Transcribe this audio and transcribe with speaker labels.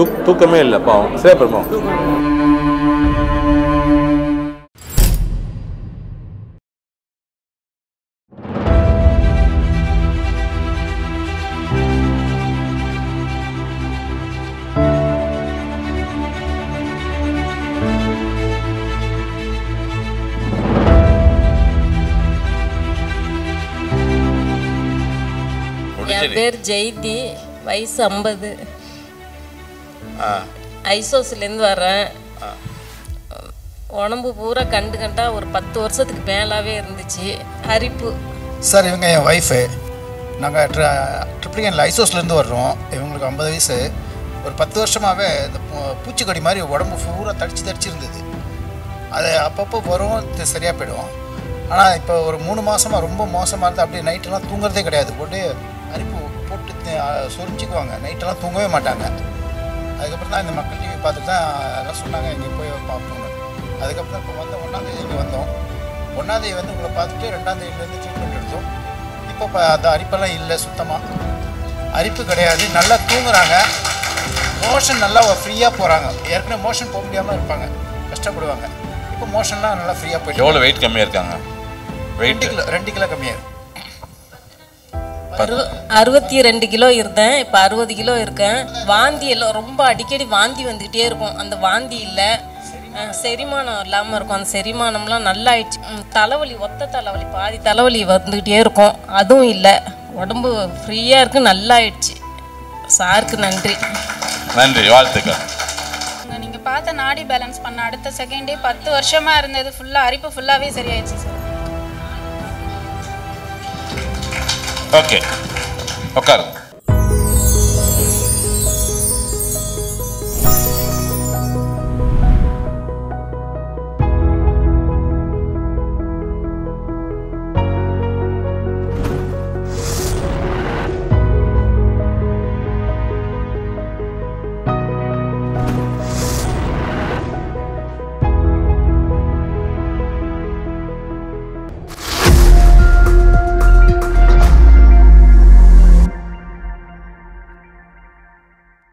Speaker 1: தூக் தூக்கமே இல்லை பாவம் சரியா பெருமாள்
Speaker 2: என் பேர் ஜெயந்தி வயசு ஐம்பது ஐசோஸ்லேருந்து வரேன் உடம்பு பூரா கண்டு கண்டா ஒரு பத்து வருஷத்துக்கு மேலாவே இருந்துச்சு அரிப்பு
Speaker 3: சார் இவங்க என் ஒய்ஃபு நாங்கள் ட்ர ட்ரிப்ளிகனில் ஐசோஸ்லேருந்து வர்றோம் இவங்களுக்கு ஐம்பது வயசு ஒரு பத்து வருஷமாகவே இந்த பூ- பூச்சிக்கொடி மாதிரி உடம்பு பூரா தடிச்சு தடிச்சு இருந்தது அது அப்பப்போ வரும் இது சரியாக போயிடும் ஆனால் இப்போ ஒரு மூணு மாதமாக ரொம்ப மோசமாக இருந்து அப்படியே நைட்டெல்லாம் தூங்குறதே கிடையாது போட்டு அரிப்பு போட்டு தி- அ, சொரிஞ்சுக்குவாங்க நைட்டெல்லாம் தூங்கவே மாட்டாங்க அதுக்கப்புறம் தான் இந்த மக்கள் டிவி பார்த்துட்டு தான் எல்லாம் சொன்னாங்க இங்கே போய் பார்ப்போம்னு அதுக்கப்புறம் இப்போ வந்த ஒன்றாந்தேதி இங்கே வந்தோம் ஒன்றாந்தேதி வந்து உங்களை பார்த்துட்டு ரெண்டாந்தேதியிலேருந்து ட்ரீட்மெண்ட் எடுத்தோம் இப்போ இப்போ அந்த அரிப்பெல்லாம் இல்லை சுத்தமாக அரிப்பு கிடையாது நல்லா தூங்குறாங்க மோஷன் நல்லா ஃப்ரீயாக போகிறாங்க ஏற்கனவே மோஷன் போக முடியாமல் இருப்பாங்க கஷ்டப்படுவாங்க இப்போ மோஷன்லாம் நல்லா ஃப்ரீயாக போயிட்டு
Speaker 4: எவ்வளோ வெயிட் கம்மியாக இருக்காங்க
Speaker 3: ரெண்டு
Speaker 4: வெயிட்
Speaker 3: கிலோ ரெண்டு கிலோ கம்மியாகும்
Speaker 2: அறு அறுபத்தி ரெண்டு கிலோ இருந்தேன் இப்போ அறுபது கிலோ இருக்கேன் வாந்தி எல்லாம் ரொம்ப அடிக்கடி வாந்தி வந்துக்கிட்டே இருக்கும் அந்த வாந்தி இல்லை அஹ், செரிமானம் இல்லாமல் இருக்கும் அந்த செரிமானம்லாம் நல்லா ஆயிடுச்சு ம், தலைவலி ஒத்த தலைவலி பாதி தலைவலி வந்துக்கிட்டே இருக்கும் அதுவும் இல்லை உடம்பு ஃப்ரீயாக இருக்கு நல்லா ஆயிடுச்சு சாருக்கு நன்றி
Speaker 4: நன்றி வாழ்த்துக்கள்
Speaker 5: அங்க நீங்க பார்த்த நாடி பேலன்ஸ் பண்ண அடுத்த செகண்டே பத்து வருஷமா இருந்தது ஃபுல்லா அரிப்பு ஃபுல்லாவே சரியாயிடுச்சு சார்
Speaker 4: ஓகே உட்காருங்க